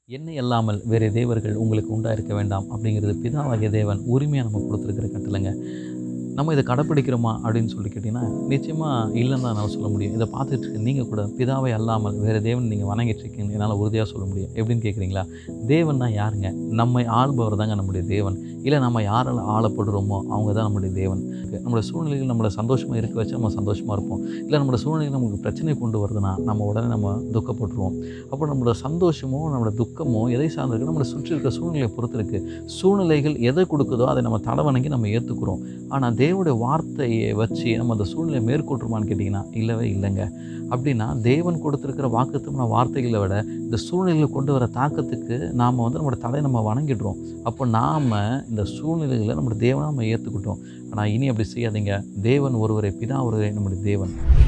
என்னை அல்லாமல் வேறு தேவர்கள் உங்களுக்கு உண்டாயிருக்க வேண்டாம் அப்படிங்கிறது பிதாவாகிய தேவன் உரிமையாக நம்ம கொடுத்துருக்கிற கட்டளைங்க நம்ம இதை கடைப்பிடிக்கிறோமா அப்படின்னு சொல்லி கேட்டிங்கன்னா நிச்சயமாக இல்லைன்னு தான் நான் சொல்ல முடியும் இதை பார்த்துட்டு இருக்க நீங்கள் கூட பிதாவை அல்லாமல் வேறு தேவன் நீங்கள் வணங்கிட்டு இருக்கீங்க என்னால் உறுதியாக சொல்ல முடியும் எப்படின்னு கேட்குறீங்களா தேவன்னா யாருங்க நம்மை ஆள்பவர் தாங்க நம்முடைய தேவன் இல்லை நம்ம யாரால் ஆளப்படுறோமோ அவங்க தான் நம்முடைய தேவன் நம்மளோட சூழ்நிலைகள் நம்மளை சந்தோஷமாக இருக்க வச்சு நம்ம சந்தோஷமாக இருப்போம் இல்லை நம்மளோட சூழ்நிலைகள் நமக்கு பிரச்சனை கொண்டு வருதுன்னா நம்ம உடனே நம்ம துக்கப்பட்டுருவோம் அப்போ நம்மளோட சந்தோஷமோ நம்மளோட துக்கமோ எதை சார்ந்திருக்கு நம்மளை சுற்றி இருக்க சூழ்நிலையை பொறுத்து இருக்குது சூழ்நிலைகள் எதை கொடுக்குதோ அதை நம்ம தடவணங்கி நம்ம ஏற்றுக்கிறோம் ஆனால் தேவனுடைய வார்த்தையை வச்சு நம்ம அந்த சூழ்நிலையை மேற்கொள்கிறோமான்னு கேட்டிங்கன்னா இல்லவே இல்லைங்க அப்படின்னா தேவன் கொடுத்துருக்கிற வாக்குத்தமான வார்த்தைகளை விட இந்த சூழ்நிலைகளை கொண்டு வர தாக்கத்துக்கு நாம் வந்து நம்மளோட தலையை நம்ம வணங்கிடுறோம் அப்போ நாம் இந்த சூழ்நிலைகளை நம்மளோட தேவனை நம்ம ஏற்றுக்கிட்டோம் ஆனால் இனி அப்படி செய்யாதீங்க தேவன் ஒருவரை பிதா ஒருவரை நம்முடைய தேவன்